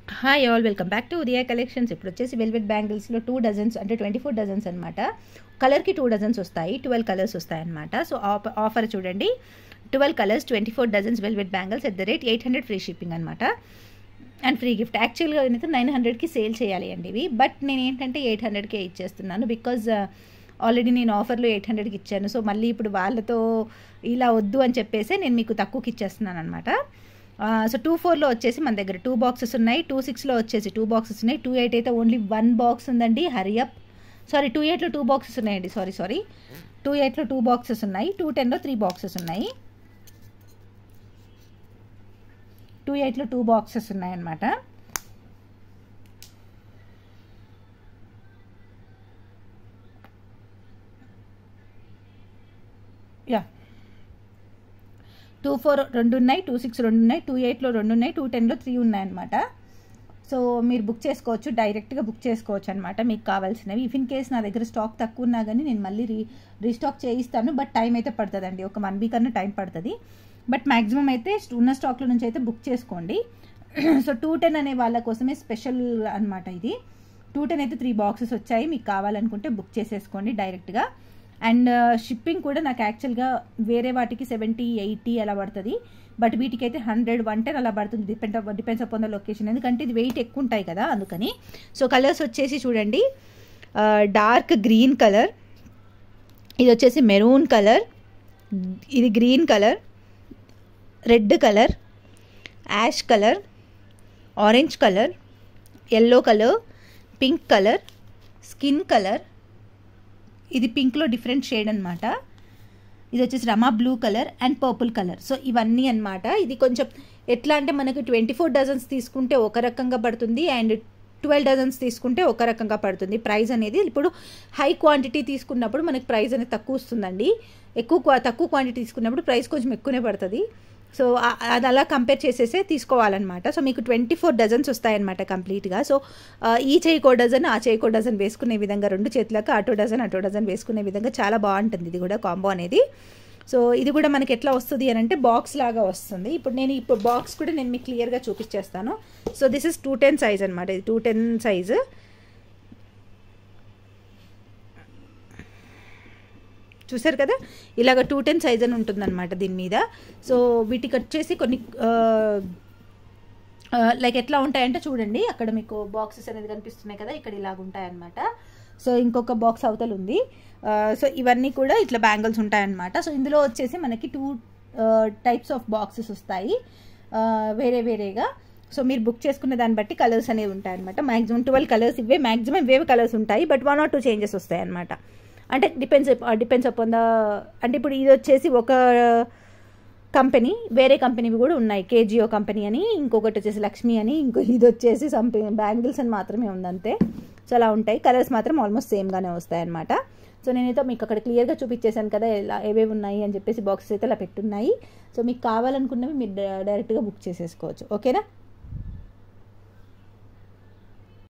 hi all welcome back to Udaya collections ఇప్పుడు వచ్చేసి velvet బ్యాంగిల్స్లో టూ డజన్స్ అంటే ట్వంటీ ఫోర్ డజన్స్ అనమాట కలర్కి టూ డజన్స్ వస్తాయి ట్వెల్వ్ కలర్స్ వస్తాయి అనమాట సో ఆఫర్ చూడండి twelve colours twenty four dozens velvet bangles at the rate eight hundred free shipping అనమాట అండ్ ఫ్రీ గిఫ్ట్ యాక్చువల్గా అయితే నైన్ హండ్రెడ్కి సేల్ చేయాలి అండి ఇవి బట్ నేను ఏంటంటే ఎయిట్ హండ్రెడ్కే ఇచ్చేస్తున్నాను బికాజ్ ఆల్రెడీ నేను ఆఫర్లో ఎయిట్ హండ్రెడ్కి ఇచ్చాను సో మళ్ళీ ఇప్పుడు వాళ్ళతో ఇలా వద్దు అని చెప్పేసి నేను మీకు తక్కువకి ఇచ్చేస్తున్నాను అనమాట సో టూ ఫోర్లో వచ్చేసి మన దగ్గర టూ బాక్సెస్ ఉన్నాయి టూ సిక్స్లో వచ్చేసి టూ బాక్సెస్ ఉన్నాయి టూ ఎయిట్ అయితే ఓన్లీ వన్ బాక్స్ ఉందండి హరియప్ సారీ టూ ఎయిట్లో టూ బాక్సెస్ ఉన్నాయండి సారీ సారీ టూ ఎయిట్లో టూ బాక్సెస్ ఉన్నాయి టూ టెన్లో త్రీ బాక్సెస్ ఉన్నాయి టూ ఎయిట్లో టూ బాక్సెస్ ఉన్నాయన్నమాట యా టూ ఫోర్ రెండు ఉన్నాయి టూ సిక్స్ రెండు ఉన్నాయి టూ ఎయిట్లో రెండు ఉన్నాయి టూ టెన్లో త్రీ ఉన్నాయన్నమాట సో మీరు బుక్ చేసుకోవచ్చు డైరెక్ట్గా బుక్ చేసుకోవచ్చు అనమాట మీకు కావాల్సినవి ఇఫ్ ఇన్ కేస్ నా దగ్గర స్టాక్ తక్కువ ఉన్నా కానీ నేను మళ్ళీ రీ రీస్టాక్ చేయిస్తాను బట్ టైం అయితే పడుతుందండి ఒక వన్ వీక్ అన్న టైం పడుతుంది బట్ మ్యాక్సిమం అయితే ఉన్న స్టాక్లో నుంచి అయితే బుక్ చేసుకోండి సో టూ టెన్ అనే వాళ్ళ కోసమే స్పెషల్ అనమాట ఇది టూ టెన్ అయితే త్రీ బాక్సెస్ వచ్చాయి మీకు కావాలనుకుంటే బుక్ చేసేసుకోండి డైరెక్ట్గా అండ్ షిప్పింగ్ కూడా నాకు యాక్చువల్గా వేరే వాటికి సెవెంటీ ఎయిటీ అలా పడుతుంది బట్ వీటికైతే హండ్రెడ్ వన్ టెన్ అలా పడుతుంది depend depends upon the location ఎందుకంటే ఇది వెయిట్ ఎక్కువ ఉంటాయి కదా అందుకని సో కలర్స్ వచ్చేసి చూడండి డార్క్ గ్రీన్ కలర్ ఇది వచ్చేసి మెరూన్ కలర్ ఇది green colour red colour ash colour orange colour yellow colour pink colour skin colour ఇది పింక్లో డిఫరెంట్ షేడ్ అనమాట ఇది వచ్చేసి రమా blue colour and purple colour so ఇవన్నీ అనమాట ఇది కొంచెం ఎట్లా అంటే మనకు ట్వంటీ ఫోర్ డజన్స్ తీసుకుంటే ఒక రకంగా పడుతుంది అండ్ ట్వెల్వ్ డజన్స్ తీసుకుంటే ఒక రకంగా పడుతుంది ప్రైస్ అనేది ఇప్పుడు హై క్వాంటిటీ తీసుకున్నప్పుడు మనకి ప్రైస్ అనేది తక్కువ వస్తుందండి ఎక్కువ తక్కువ క్వాంటిటీ తీసుకున్నప్పుడు ప్రైస్ కొంచెం ఎక్కువనే పడుతుంది సో అది అలా కంపేర్ చేసేసే తీసుకోవాలన్నమాట సో మీకు ట్వంటీ ఫోర్ డజన్స్ వస్తాయన్నమాట కంప్లీట్గా సో ఈ చేయికో డజన్ ఆ చేయికో డజన్ వేసుకునే విధంగా రెండు చేతులకు అటో డజన్ అటో డజన్ వేసుకునే విధంగా చాలా బాగుంటుంది ఇది కూడా కాంబో అనేది సో ఇది కూడా మనకి ఎట్లా వస్తుంది అని అంటే బాక్స్ లాగా వస్తుంది ఇప్పుడు నేను ఇప్పుడు బాక్స్ కూడా నేను మీకు క్లియర్గా చూపించేస్తాను so this is two ten size అనమాట ఇది టూ టెన్ సైజు చూసారు కదా ఇలాగ టూ టెన్ సైజ్ అని ఉంటుందన్నమాట దీని మీద సో వీటికి వచ్చేసి కొన్ని లైక్ ఎట్లా ఉంటాయంటే చూడండి అక్కడ మీకు బాక్సెస్ అనేది కనిపిస్తున్నాయి కదా ఇక్కడ ఇలాగ ఉంటాయన్నమాట సో ఇంకొక బాక్స్ అవతల ఉంది సో ఇవన్నీ కూడా ఇట్లా బ్యాంగిల్స్ ఉంటాయన్నమాట సో ఇందులో వచ్చేసి మనకి టూ టైప్స్ ఆఫ్ బాక్సెస్ వస్తాయి వేరే వేరేగా సో మీరు బుక్ చేసుకున్న దాన్ని బట్టి కలర్స్ అనేవి ఉంటాయన్నమాట మ్యాక్సిమం ట్వెల్వ్ కలర్స్ ఇవే మ్యాక్సిమం ఇవే కలర్స్ ఉంటాయి but one or two changes వస్తాయి అనమాట అంటే డిపెండ్స్ డిపెండ్స్ అపాన్ ద అంటే ఇప్పుడు ఇది వచ్చేసి ఒక కంపెనీ వేరే కంపెనీవి కూడా ఉన్నాయి కేజియో కంపెనీ అని ఇంకొకటి వచ్చేసి లక్ష్మి అని ఇంకో ఇది వచ్చేసి సంథింగ్ బ్యాంగిల్స్ అని మాత్రమే ఉందంతే సో అలా ఉంటాయి కలర్స్ మాత్రం ఆల్మోస్ట్ సేమ్గానే వస్తాయి అనమాట సో నేనైతే మీకు అక్కడ క్లియర్గా చూపించేశాను కదా ఎలా ఏవేవి ఉన్నాయి అని చెప్పేసి బాక్సెస్ అయితే అలా పెట్టున్నాయి సో మీకు కావాలనుకున్నవి మీరు డైరెక్ట్గా బుక్ చేసేసుకోవచ్చు ఓకేనా